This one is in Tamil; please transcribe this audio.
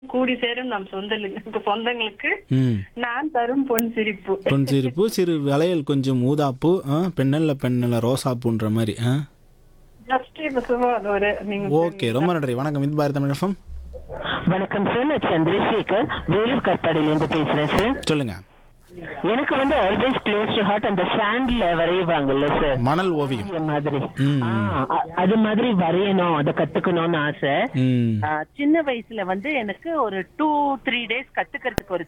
கூடி சேரும் நம் சொந்த சொந்தங்களுக்கு ம் நான் தரும் பொன் சிரிப்பு பொன் சிரிப்பு சிறு வளையல் கொஞ்சம் ஊதாப்பூ ஆ, பெண்ணல்ல பெண்ணல்ல ரோசாப்பூன்ற மாதிரி ஆ ஜஸ்ட் இப்ப சும்மா அது ஒரு நீங்க ஓகே ரொம்ப நன்றி வணக்கம் இது பாரதி தமிழ் எஃப்எம் வணக்கம் சார் நான் சந்திரசேகர் வேலூர் கற்பாடியிலேருந்து பேசுறேன் சார் சொல்லுங்க எனக்கு வந்து ஆல்வேஸ் க்ளோஸ் டு ஹார்ட் அந்த சாண்ட்ல வரைவாங்கல்ல சார் மணல் ஓவியம் அந்த மாதிரி ம். ஆ, அ- அது மாதிரி வரையணும் அதை கத்துக்கணும்னு ஆசை ம் ஆ, சின்ன வயசுல வந்து எனக்கு ஒரு டூ த்ரீ டேஸ் கத்துக்கிறதுக்கு ஒரு